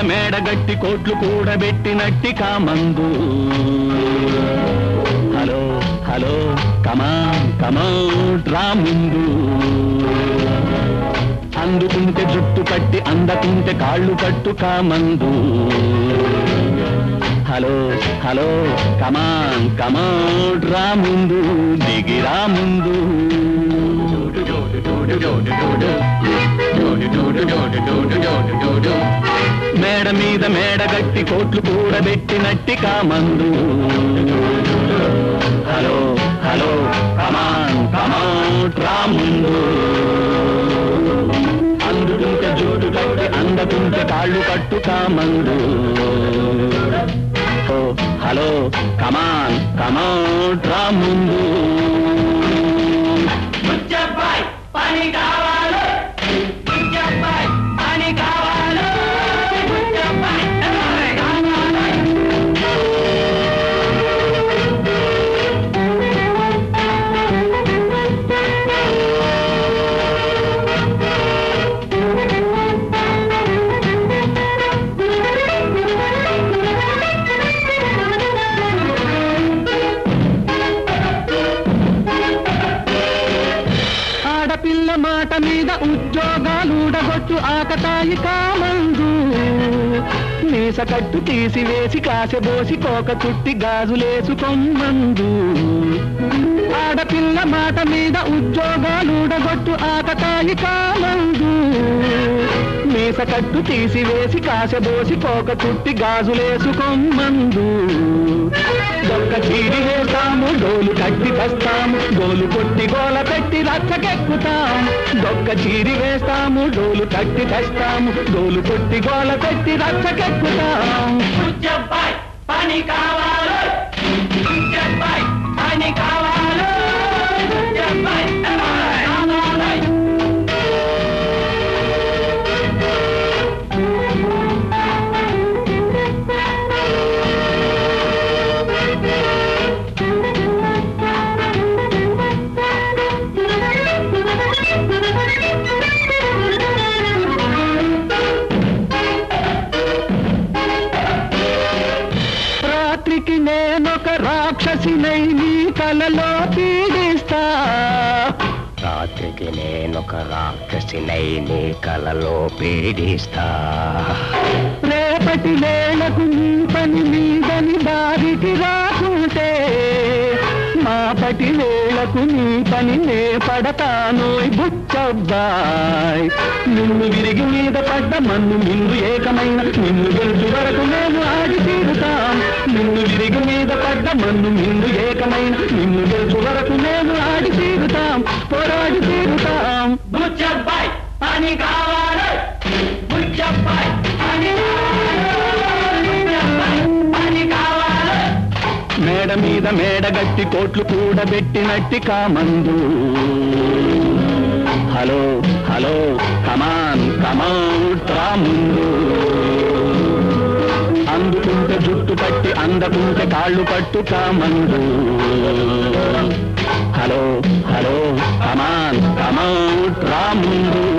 మేడగట్టి కోట్లు కూడబెట్టినట్టి కామందు hello hello come on కమాన్ రా ముందు అందుకుంటే జుట్టు కట్టి అందకుంటే కాళ్ళు కట్టు కామందు హలో హలో కమాన్ కమాన్ రా ముందు దిగిరా ముందు మేడ మీద మేడ గట్టి కోట్లు కూడబెట్టినట్టి కామందు హలో హలో కమాన్ కమాన్ రా ముందు అందుకుంటే జోడు కట్టి అందకుంటే కాళ్ళు కట్టు కామందు ఓ హలో కమాన్ కమాన్ రా ముందు పని కావాలి పని కావాలి ఆడపిల్ల మాట మీద ఉద్యోగాలుడగొట్టు ఆకతాయి కామందు మీస కట్టు తీసివేసి కాసెబోసి కోక చుట్టి గాజులేసుకొమ్మందు ఆడపిల్ల మాట మీద ఉద్యోగాలుడగొట్టు ఆకతాయి కామందు మీస కట్టు తీసివేసి కాసెబోసి కోక చుట్టి గాజులేసుకొమ్మందు దొక్క చీరి వేస్తాము డోలు కట్టి తెస్తాము డోలు కొట్టి గోల పెట్టి రచ్చకెక్కుతాం దొక్క చీరి వేస్తాము డోలు కట్టి తెస్తాము డోలు కొట్టి గోల పెట్టి రచ్చకెక్కుతాం పని కావాలి పని కావాలి రాత్రికి నేనొక రాక్షసినై నీ కలలో పీడిస్తా రాత్రికి నేనొక రాక్షసినై నీ కలలో పీడిస్తా రేపటి వేళకు నీ పని మీదని దారికి రాకుంటే మాపటి వేళకు నీ పని నే పడతానోయ్ బుచ్చబ్బాయ్ నిన్ను విరిగి మీద పడ్డ మన్ను నిన్ను ఏకమైన నిన్ను గెలుచు వరకు మేము ఆడి తీరుతాం నిన్ను విరిగి మీద పడ్డ మన్ను నిన్ను ఏకమైన నిన్ను గెలుచు వరకు మేము ఆడి తీరుతాం పోరాడి తీరుతాం బుచ్చబ్బాయ్ పని కావాలి బుచ్చబ్బాయ్ పని మేడ మీద మేడ గట్టి కోట్లు కూడబెట్టినట్టి కామందు హలో హలో కమాన్ కమాన్ ట్రా ముందు అందుకుంటే జుట్టు పట్టి అందకుంటే కాళ్ళు పట్టు కామందు హలో హలో కమాన్ కమాన్ ట్రా ముందు